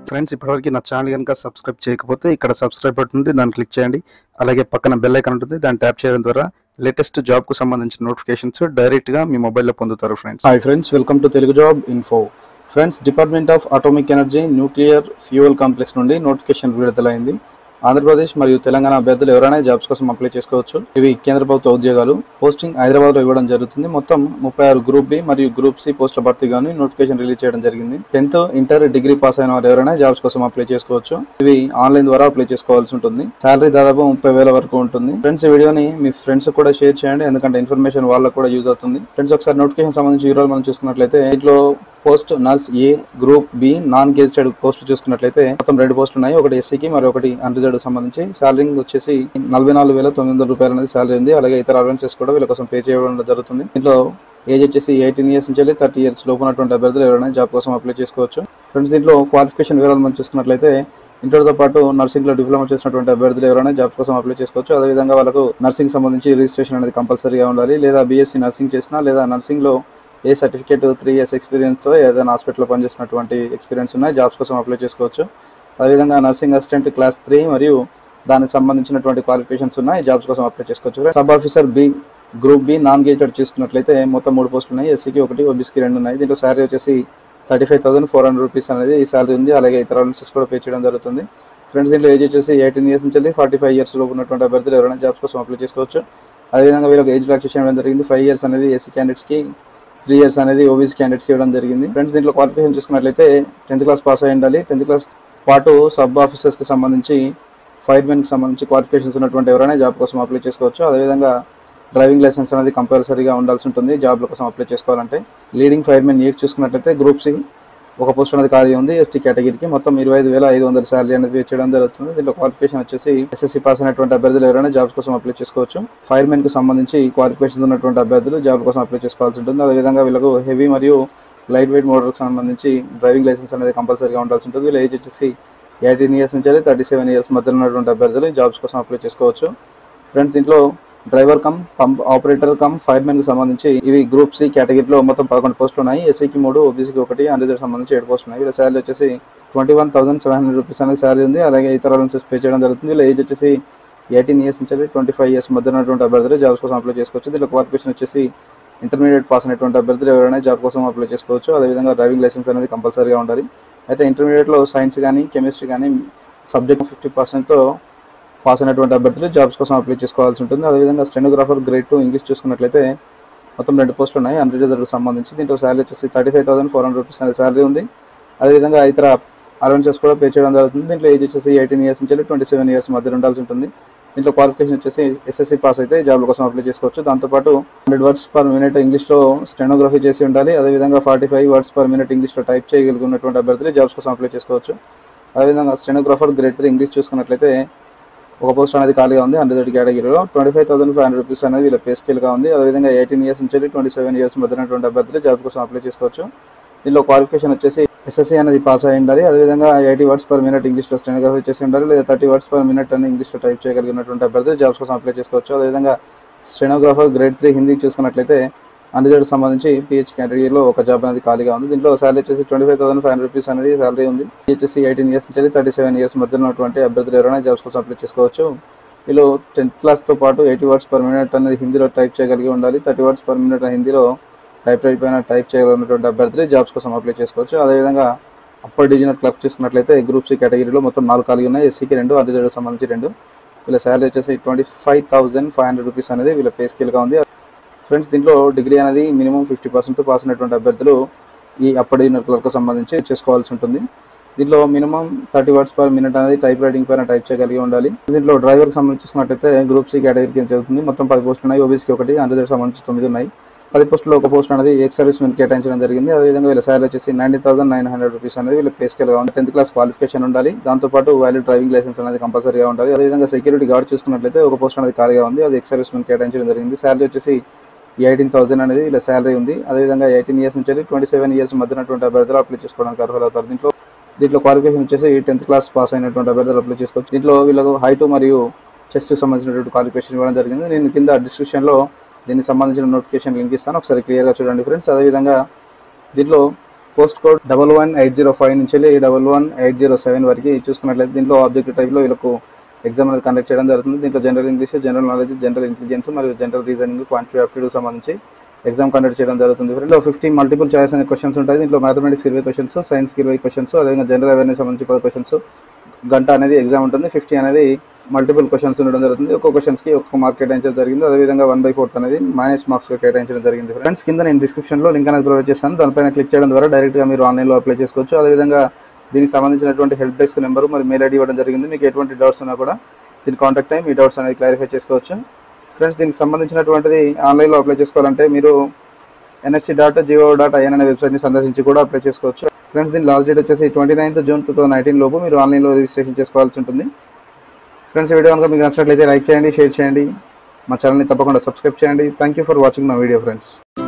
friends ఇప్పటివరకు నా channel కనుక సబ్స్క్రైబ్ చేయకపోతే ఇక్కడ సబ్స్క్రైబ్ బటన్ ఉంది దాన్ని క్లిక్ చేయండి అలాగే పక్కన బెల్ ఐకాన్ ఉంటుంది దాన్ని ట్యాప్ చేయడం ద్వారా లేటెస్ట్ జాబ్ కు సంబంధించిన నోటిఫికేషన్స్ డైరెక్ట్ గా మీ మొబైల్లో పొందుతారు friends hi friends welcome to Telugu job info friends department of atomic energy nuclear fuel complex నుండి నోటిఫికేషన్ విడుదలైంది ఆంధ్రప్రదేశ్ మరియు తెలంగాణ అభ్యర్థులు ఎవరైనా జాబ్స్ కోసం అప్లై చేసుకోవచ్చు ఇవి కేంద్ర ప్రభుత్వ ఉద్యోగాలు పోస్టింగ్ హైదరాబాద్ లో ఇవ్వడం జరుగుతుంది మొత్తం ముప్పై ఆరు గ్రూప్ బి మరియు గ్రూప్ సి పోస్టుల భర్తీగాను నోటిఫికేషన్ రిలీజ్ చేయడం జరిగింది టెన్త్ ఇంటర్ డిగ్రీ పాస్ అయిన వారు ఎవరైనా జాబ్స్ కోసం అప్లై చేసుకోవచ్చు ఇవి ఆన్లైన్ ద్వారా అప్లై చేసుకోవాల్సి ఉంటుంది శాలరీ దాదాపు ముప్పై వేల వరకు ఉంటుంది ఫ్రెండ్స్ ఈ వీడియోని మీ ఫ్రెండ్స్ కూడా షేర్ చేయండి ఎందుకంటే ఇన్ఫర్మేషన్ వాళ్ళకు కూడా యూజ్ అవుతుంది ఫ్రెండ్స్ ఒకసారి నోటిఫికేషన్ సంబంధించి వివరాలు మనం చూసుకున్నట్లయితే ఇంట్లో post nurse A group B non gazetted post చూసుకున్నట్లయితే మొత్తం రెండు పోస్టులు ఉన్నాయి ఒకటి ఎస్సీకి మరి ఒకటి అన్రిజర్వ్ సంబంధించి శాలరీ వచ్చేసి నలభై నాలుగు వేల తొమ్మిది వందల రూపాయలు అనేది శాలరీ ఉంది అలాగే ఇతర అలవెన్సెస్ కూడా వీళ్ళ కోసం పే చేయడం జరుగుతుంది దీంట్లో ఏజ్ వచ్చేసి ఎయిటీన్ ఇయర్స్ నుంచి థర్టీ ఇయర్స్ లోపు ఉన్నటువంటి అభ్యర్థులు ఎవరైనా జాబ్ కోసం అప్లై చేసుకోవచ్చు ఫ్రెండ్స్ దీంట్లో క్వాలిఫికేషన్ వివరాలు మనం చూసుకున్నట్లయితే ఇంటర్తో పాటు నర్సింగ్ లో డిప్లొమా చేసినటువంటి అభ్యర్థులు ఎవరైనా జాబ్ కోసం అప్లై చేసుకోవచ్చు అదేవిధంగా వాళ్ళకు నర్సింగ్ సంబంధించి రిజిస్ట్రేషన్ అనేది కంపల్సరీగా ఉండాలి లేదా బీఎస్సీ నర్సింగ్ చేసినా లేదా నర్సింగ్ లో ఏ సర్టిఫికేట్ త్రీ ఇయర్స్ ఎక్స్పీరియన్స్ ఏదైనా హాస్పిటల్లో పనిచేసినటువంటి ఎక్స్పీరియన్స్ ఉన్నాయి జాబ్స్ కోసం అప్లై చేసుకోవచ్చు అదేవిధంగా నర్సింగ్ అసిస్టెంట్ క్లాస్ త్రీ మరియు దానికి సంబంధించినటువంటి క్వాలిఫికేషన్స్ ఉన్నాయి జాబ్స్ కోసం అప్లై చేసుకోవచ్చు sub officer B group B non gazetted చూసుకున్నట్లయితే మొత్తం మూడు పోస్టులు ఉన్నాయి ఎస్సీకి ఒకటి ఓబీసీకి రెండు ఉన్నాయి దీంట్లో శాలరీ వచ్చేసి thirty five thousand four hundred rupees అనేది ఈ శాలరీ ఉంది అలాగే ఇతర అలవెన్సెస్ కూడా పే చేయడం జరుగుతుంది ఫ్రెండ్స్ దీంట్లో ఏజ్ వచ్చేసి ఎయిటీన్ ఇయర్స్ నుంచి ఫార్టీ ఫైవ్ ఇయర్స్ లో ఉన్నటువంటి అభ్యర్థులు ఎవరైనా జాబ్స్ కోసం అప్లై చేసుకోవచ్చు అదేవిధంగా వీళ్ళకి ఏజ్ రిలాక్సేషన్ ఇవ్వడం జరిగింది ఫైవ్ ఇయర్స్ అనేది ఎస్సీ క్యాండిడేట్స్కి త్రీ ఇయర్స్ అనేది ఓబీసీ క్యాండిడేట్స్ ఇవ్వడం జరిగింది ఫ్రెండ్స్ దీంట్లో క్వాలిఫికేషన్ చూసుకున్నట్లయితే టెన్త్ క్లాస్ పాస్ అయి ఉండాలి టెన్త్ క్లాస్ పాటు సబ్ ఆఫీసర్స్ కి సంబంధించి ఫైర్ మెన్ కి సంబంధించి క్వాలిఫికేషన్స్ ఉన్నటువంటి ఎవరైనా జాబ్ కోసం అప్లై చేసుకోవచ్చు అదేవిధంగా డ్రైవింగ్ లైసెన్స్ అనేది కంపల్సరీగా ఉండాల్సి ఉంటుంది జాబ్ల కోసం అప్లై చేసుకోవాలంటే లీడింగ్ ఫైర్ మెన్ ఏ చూసుకున్నట్లయితే గ్రూప్ సి ఒక పోస్ట్ అనేది ఖాళీ ఉంది ఎస్టీ కేటగిరీకి మొత్తం ఇరవై ఐదు వేల ఐదు వందల శాలరీ అనేది పే చేయడం జరుగుతుంది దీంట్లో క్వాలిఫికేషన్ వచ్చేసి ఎస్ఎస్సీ పాస్ అయినటువంటి అభ్యర్థులు ఎవరైనా జాబ్స్ కోసం అప్లై చేసుకోవచ్చు ఫైర్ మెన్ కు సంబంధించి క్వాలిఫికేషన్స్ ఉన్నటువంటి అభ్యర్థులు జాబ్ కోసం అప్లై చేసుకోవాల్సి ఉంటుంది అదేవిధంగా వీళ్ళకు హెవీ మరియు లైట్ వెయిట్ మోటార్కి సంబంధించి డ్రైవింగ్ లైసెన్స్ అనేది కంపల్సరీగా ఉండాల్సి ఉంటుంది వీళ్ళ ఏజ్ వచ్చేసి ఎయిటీన్ ఇయర్స్ నుంచి థర్టీ సెవెన్ ఇయర్స్ మధ్యలో ఉన్నటువంటి అభ్యర్థులు జాబ్స్ కోసం అప్లై చేసుకోవచ్చు ఫ్రెండ్స్ దీంట్లో driver cum pump operator cum fireman కు సంబంధించి ఇవి గ్రూప్ సి కేటగిరీలో మొత్తం పదకొండు పోస్టులు ఉన్నాయి ఎస్సీకి మూడు ఓబీసీకి ఒకటి అన్రిజర్వ్ సంబంధించి ఏడు పోస్టులు ఉన్నాయి వీళ్ళ శాలరీ వచ్చేసి twenty one thousand seven hundred rupees అనేది శాలరీ ఉంది అలాగే ఇతర అలవెన్సెస్ పే చేయడం జరుగుతుంది వీళ్ళ ఏజ్ వచ్చేసి ఎయిటీన్ ఇయర్స్ నుంచి ట్వంటీ ఫైవ్ ఇయర్స్ మధ్య ఉన్నటువంటి అభ్యర్థులు జాబ్స్ కోసం అప్లై చేసుకోవచ్చు దీంట్లో క్వాలిఫికేషన్ వచ్చేసి ఇంటర్మీడియట్ పాస్ అయినటువంటి అభ్యర్థులు ఎవరైనా జాబ్ కోసం అప్లై చేసుకోవచ్చు అదేవిధంగా డ్రైవింగ్ లైసెన్స్ అనేది కంపల్సరీగా ఉండాలి అయితే ఇంటర్మీడియట్లో సైన్స్ కానీ కెమిస్ట్రీ కానీ సబ్జెక్ట్ ఫిఫ్టీ పర్సెంట్తో పాస్ అయినటువంటి అభ్యర్థులు జాబ్స్ కోసం అప్లై చేసుకోవాల్సి ఉంటుంది అదేవిధంగా స్టెనోగ్రాఫర్ గ్రేడ్ టూ ఇంగ్లీష్ చూసుకున్నట్లయితే మొత్తం రెండు పోస్టులు ఉన్నాయి అన్రిజర్వ్డ్ సంబంధించి దీంట్లో శాలరీ వచ్చేసి thirty five thousand four hundred rupees అనేది శాలరీ ఉంది అదేవిధంగా ఇతర అలవెన్సెస్ కూడా పే చేయడం జరుగుతుంది దీంట్లో ఏజ్ వచ్చేసి ఎయిటీన్ ఇయర్స్ నుంచి ట్వంటీ సెవెన్ ఇయర్స్ మధ్య ఉండాల్సి ఉంటుంది దీంట్లో క్వాలిఫికేషన్ వచ్చేసి ఎస్ఎస్సీ పాస్ అయితే జాబ్ల కోసం అప్లై చేసుకోవచ్చు దాంతోపాటు హండ్రెడ్ వర్డ్స్ పర్ మినిట్ ఇంగ్లీష్లో స్టెనోగ్రఫీ చేసి ఉండాలి అదేవిధంగా forty five words per minute ఇంగ్లీష్లో టైప్ చేయగలిగినటువంటి అభ్యర్థులు జాబ్స్ కోసం అప్లై చేసుకోవచ్చు అదేవిధంగా స్టెనోగ్రాఫర్ గ్రేడ్ త్రీ ఇంగ్లీష్ చూసుకున్నట్లయితే ఒక పోస్ట్ అనేది ఖాళీగా ఉంది హండ్రెడ్ కేటగిరీలో twenty five thousand five hundred rupees అనేది వీళ్ళ పే స్కేల్గా ఉంది అదేవిధంగా ఎయిటీన్ ఇయర్స్ నుంచి ట్వంటీ సెవెన్ ఇయర్స్ మధ్య ఉన్నటువంటి అభ్యర్థులు జాబ్ కోసం అప్లై చేసుకోవచ్చు దీనిలో క్వాలిఫికేషన్ వచ్చేసి ఎస్ఎస్సీ అనేది పాస్ అయి ఉండాలి అదేవిధంగా ఎయిటీ వర్డ్స్ పర్ మినిట్ ఇంగ్లీష్లో స్టెనోగ్రఫీ చేసి ఉండాలి లేదా థర్టీ వర్డ్స్ పర్ మినిట్ అని ఇంగ్లీష్లో టైప్ చేయగలిగినటువంటి అభ్యర్థులు జాబ్స్ కోసం అప్లై చేసుకోవచ్చు అదేవిధంగా స్టెనోగ్రాఫర్ గ్రేడ్ త్రీ హిందీ చూసుకున్నట్లయితే అన్రిజర్వ్ సంబంధించి పిహెచ్ కేటగిరీలో ఒక జాబ్ అనేది ఖాళీగా ఉంది దీంట్లో శాలరీ వచ్చేసి twenty five thousand five hundred rupees అనేది శాలరీ ఉంది ఇది వచ్చేసి ఎయిటీన్ ఇయర్స్ నుంచి థర్టీ సెవెన్ ఇయర్స్ మధ్య ఉన్నటువంటి అభ్యర్థులు ఎవరైనా జాబ్స్ కోసం అప్లై చేసుకోవచ్చు వీళ్ళు టెన్త్ క్లాస్తో పాటు ఎయిటీ వర్డ్స్ పర్ మినిట్ అనేది హిందీలో టైప్ చేయగలిగి ఉండాలి థర్టీ వర్డ్స్ పర్ మినిట్ హిందీలో టైప్ రైట్ పైన టైప్ చేయగలిగినటువంటి అభ్యర్థులు జాబ్స్ కోసం అప్లై చేసుకోవచ్చు అదేవిధంగా అప్పర్ డివిజనల్ క్లర్క్ చూసుకున్నట్లయితే గ్రూప్ సి కేటగిరీలో మొత్తం నాలుగు ఖాళీ ఉన్నాయి ఎస్సీకి రెండు అన్రిజర్వ్ సంబంధించి రెండు వీళ్ళ శాలరీ వచ్చేసి twenty five thousand five hundred rupees అనేది వీళ్ళ పే స్కేల్గా ఉంది ఫ్రెండ్స్ దీంట్లో డిగ్రీ అనేది మినిమం ఫిఫ్టీ పర్సెంట్ పాస్ అయినటువంటి అభ్యర్థులు ఈ అప్పర్ డివిజనల్ క్లర్క్ సంబంధించి చేసుకోవాల్సి ఉంటుంది దీంట్లో minimum thirty words per minute అనేది టైప్ రైటింగ్ పైన టైప్ చేయగలిగి ఉండాలి దీంట్లో డ్రైవర్ సంబంధించి చూసుకున్నట్టయితే గ్రూప్ సి కేటగిరీ కింద చదువుతుంది మొత్తం పది పోస్టులు ఉన్నాయి ఓబీసీకి ఒకటి అన్రిజర్వ్ సంబంధించి తొమ్మిది ఉన్నాయి పది పోస్టులో ఒక పోస్ట్ అనేది ఎక్స్ సర్వీస్ మెన్ కేటాయించడం జరిగింది అదేవిధంగా వీళ్ళ శాలరీ వచ్చేసి ninety thousand nine hundred rupees అనేది వీళ్ళ పే స్కేల్గా ఉంది టెన్త్ క్లాస్ క్వాలిఫికేషన్ ఉండాలి దాంతోపాటు వ్యాలిడ్ డ్రైవింగ్ లైసెన్స్ అనేది కంపల్సరీగా ఉండాలి అదేవిధంగా సెక్యూరిటీ గార్డ్ చూసుకున్నట్లయితే ఒక పోస్ట్ అనేది ఖాళీగా ఉంది అది ఎక్స్ సర్వీస్ మెన్ కేటాయించడం జరిగింది శాలరీ వచ్చేసి ఎయిటీన్ థౌసండ్ అనేది వీళ్ళ శాలరీ ఉంది అదేవిధంగా ఎయిటీన్ ఇయర్స్ నుంచి ట్వంటీ సెవెన్ ఇయర్స్ మధ్యనటువంటి అభ్యర్థులు అప్లై చేసుకోవడానికి అర్హులు అవుతారు దీంట్లో దీంట్లో క్వాలిఫికేషన్ వచ్చేసి టెన్త్ క్లాస్ పాస్ అయినటువంటి అభ్యర్థులు అప్లై చేసుకోవచ్చు దీంట్లో వీళ్ళకు హైట్ మరియు చెస్ట్ సంబంధించినటువంటి క్వాలిఫికేషన్ ఇవ్వడం జరిగింది నేను కింద డిస్క్రిప్షన్లో దీనికి సంబంధించిన నోటిఫికేషన్ లింక్ ఇస్తాను ఒకసారి క్లియర్గా చూడండి ఫ్రెండ్స్ అదేవిధంగా దీంట్లో post code double one eight zero five నుంచి వెళ్ళి double one eight zero seven వరకు చూసుకున్నట్లయితే దీంట్లో ఆబ్జెక్టివ్ టైప్లో వీళ్ళకు ఎగ్జామ్ అనేది కండక్ట్ చేయడం జరుగుతుంది దీంట్లో general English general knowledge general intelligence మరియు జనరల్ రీజనింగ్ క్వాంటిటీ అప్టిట్యూడ్ సంబంధించి ఎగ్జామ్ కండక్ట్ చేయడం జరుగుతుంది దీంట్లో ఫిఫ్టీ మల్టిపుల్ చాయిస్ అనే క్వశ్చన్స్ ఉంటాయి దీంట్లో మ్యాథమెటిక్స్ ఇరవై క్వశ్చన్స్ సైన్స్కి ఇరవై క్వశ్చన్స్ అదేవిధంగా జనరల్ అవేర్నెస్ సంబంధించి పది క్వశ్చన్స్ గంట అనేది ఎగ్జామ్ ఉంటుంది ఫిఫ్టీ అనేది మల్టిపుల్ క్వశ్చన్స్ ఉండడం జరుగుతుంది ఒక్కో క్వశ్చన్స్కి ఒక్కొక్క మార్క్ కేటాయించడం జరిగింది అదేవిధంగా వన్ బై ఫోర్త్ అనేది మైనస్ మార్క్స్ కేటాయించడం జరిగింది ఫ్రెండ్స్ కింద నేను డిస్క్రిప్షన్లో లింక్ అనేది ప్రొవైడ్ చేస్తాను దానిపైన క్లిక్ చేయడం ద్వారా డైరెక్ట్గా మీరు ఆన్లైన్లో అప్లై చేసుకోవచ్చు అదేవిధంగా దీనికి సంబంధించినటువంటి హెల్ప్ డెస్క్ నెంబర్ మరి మెయిల్ ఐడి ఇవ్వడం జరిగింది మీకు ఎటువంటి డౌట్స్ ఉన్నా కూడా దీని కాంటాక్ట్ అయ్యి మీ డౌట్స్ అనేది క్లారిఫై చేసుకోవచ్చు ఫ్రెండ్స్ దీనికి సంబంధించినటువంటిది ఆన్లైన్లో అప్లై చేసుకోవాలంటే మీరు NSC dot GO dot IN అనే వెబ్సైట్ని సందర్శించి కూడా అప్లై చేసుకోవచ్చు ఫ్రెండ్స్ దీని లాస్ట్ డేట్ వచ్చేసి twenty ninth June two thousand nineteen లోపు మీరు ఆన్లైన్లో రిజిస్ట్రేషన్ చేసుకోవాల్సి ఉంటుంది ఫ్రెండ్స్ ఈ వీడియో కనుక మీకు నచ్చినట్లయితే లైక్ చేయండి షేర్ చేయండి మా ఛానల్ని తప్పకుండా సబ్స్క్రైబ్ చేయండి thank you for watching my video friends